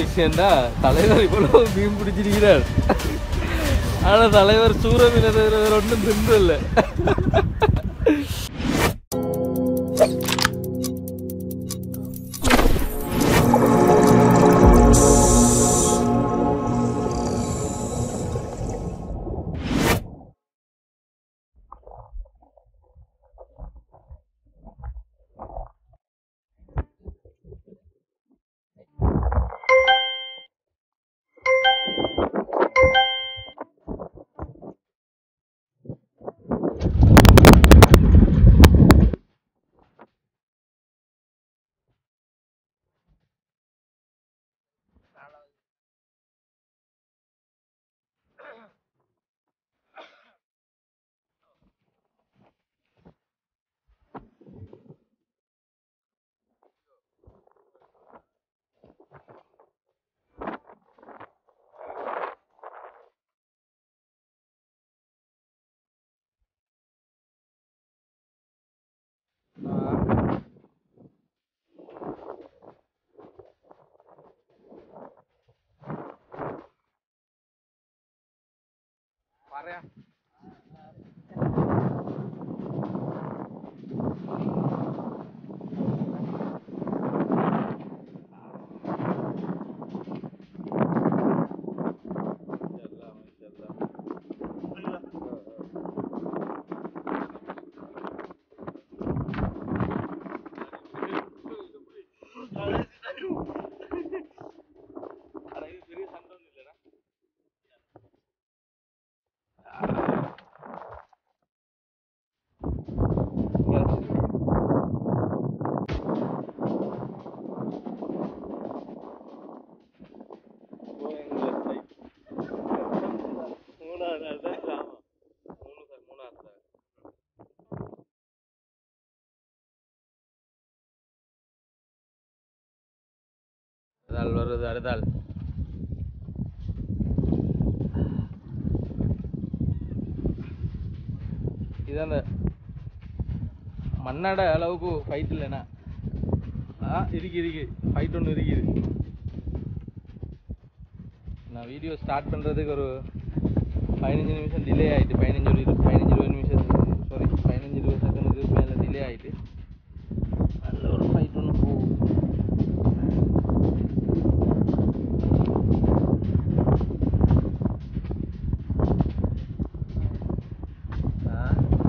விஷயம்டா தலைவர் இவ்வளவு மீன் பிடிச்சிருக்கிறார் ஆனா தலைவர் சூற மீனை தவிர வேற ஒன்றும் தின்றல மூணாவது நாள் தான் ஆமா மூணு சார் மூணாவது நாள் அடுத்தாள் வருது அடுத்தாள் இது அந்த மண்ணாட அளவுக்கு ஃபைட் இல்லைண்ணா ஆ இருக்கு இருக்கு ஃபைட் ஒன்று இருக்குது நான் வீடியோ ஸ்டார்ட் பண்ணுறதுக்கு ஒரு பதினஞ்சு நிமிஷம் டிலே ஆகிட்டு பதினஞ்சு ஒரு இரு பதினஞ்சு இருபது நிமிஷம் சாரி பதினஞ்சு இருபது செகண்டுக்கு மேலே டிலே ஆகிட்டு நல்ல ஒரு ஃபைட் ஒன்று போகும் ஆ.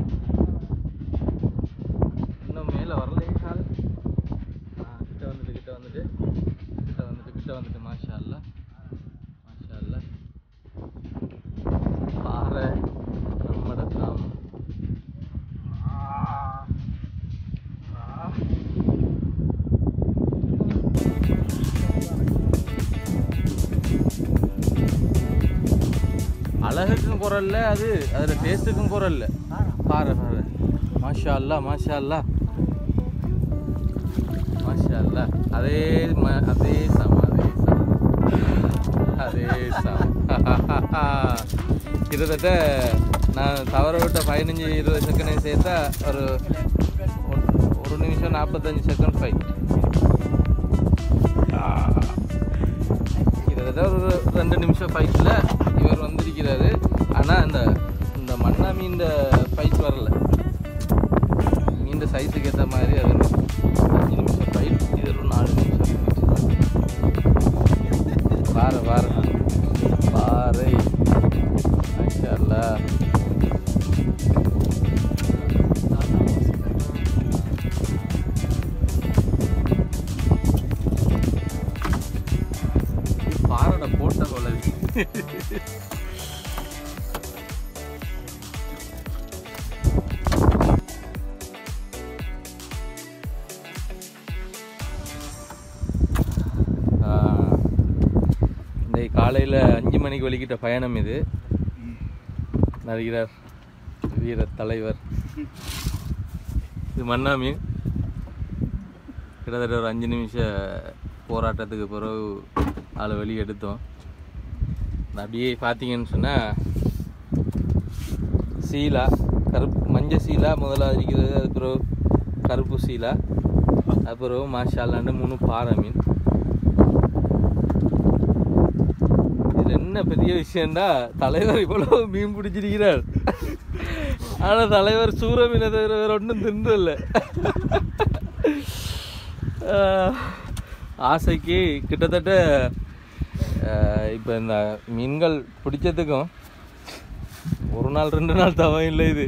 இன்னும் மேலே வரலையே கால் ஆ கிட்ட வந்துட்டு கிட்ட வந்துட்டு கிட்ட வந்துட்டு கிட்ட வந்துட்டு மாஷா அல்லா மாஷா அல்லா பாறை நம்மட தாம் அழகுக்கும் குரல்ல அது அதில் டேஸ்ட்டுக்கும் குரல்ல பாரு பாரு மாஷா அல்லா மாஷா அல்லா மாஷா அல்லா அதே ம- அதே சம அதே சம அதே சம கிட்டத்தட்ட நான் தவற விட்ட பதினஞ்சு இருபது செகண்ட் சேர்த்தா ஒரு ஒரு- ஒரு நிமிஷம் நாற்பத்தஞ்சு செகண்ட் ஃபைட் கிட்டத்தட்ட ஒரு ரெண்டு நிமிஷம் ஃபைட்டில் இவர் வந்திருக்கிறாரு ஆனால் இந்த இந்த மண்ணா மீன் ஃபைட் வரல மீன் சைஸுக்கு ஏற்ற மாதிரி அது அஞ்சு நிமிஷம் ஃபைட் இது ஒரு நாலு நிமிஷம் பாரு பாரு பாரு மாஷா அல்லாஹ். பாரோட போட்ட கொள்ளது இந்த காலையில் அஞ்சு மணிக்கு வெளிக்கிட்ட பயணம் இது நடிகர் வீர தலைவர் இது மன்னாமி கிட்டத்தட்ட ஒரு அஞ்சு நிமிஷ போராட்டத்துக்கு பிறகு ஆளை வெளியே எடுத்தோம் அப்படியே பார்த்தீங்கன்னு சொன்னால் சீலா கருப்பு மஞ்சள் சீலா முதலாவது இருக்கிறது அது பிறகு கருப்பு சீலா அப்புறம் மாஷாலாண்டு மூணு பாறை மீன் இதுல என்ன பெரிய விஷயம்டா தலைவர் இவ்வளவு மீன் பிடிச்சிருக்கிறார் ஆனா தலைவர் சூற மீனை தவிர வேற ஒன்றும் தின்றல ஆஹ், ஆசைக்கு கிட்டத்தட்ட ஆஹ், இப்ப இந்த மீன்கள் பிடிச்சதுக்கும் ஒரு நாள் ரெண்டு நாள் தவம் இல்லை இது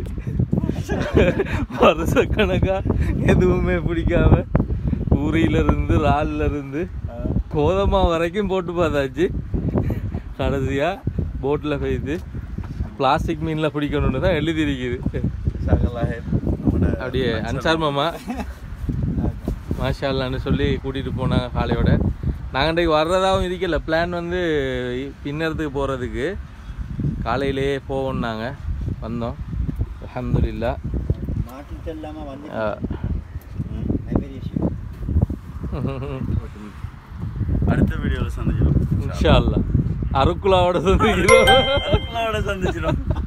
வருஷக்கணக்கா எதுவுமே பிடிக்காம ஊரியில இருந்து ரால்ல இருந்து கோதமா வரைக்கும் போட்டு பார்த்தாச்சு கடைசியா போட்டில் போயிட்டு பிளாஸ்டிக் மீனில் பிடிக்கணும்னு தான் எழுதியிருக்குது அப்படியே அன்சார் மாமா மாஷா அல்லான்னு சொல்லி கூட்டிகிட்டு போனாங்க காலையோட நாங்கள் இன்றைக்கு வர்றதாகவும் இருக்கல பிளான் வந்து பின்னறதுக்கு போகிறதுக்கு காலையிலேயே போவோம்னாங்க வந்தோம் அல்ஹம்துலில்லா மாட்டுக்கு இல்லாம வந்து ஆ. ம், அது பெரிய விஷயம் அடுத்த வீடியோவில் சந்திக்கிறோம் இன்ஷா அல்லா அருக்குலாவோட சந்திக்கிறோம் சந்திச்சிடும்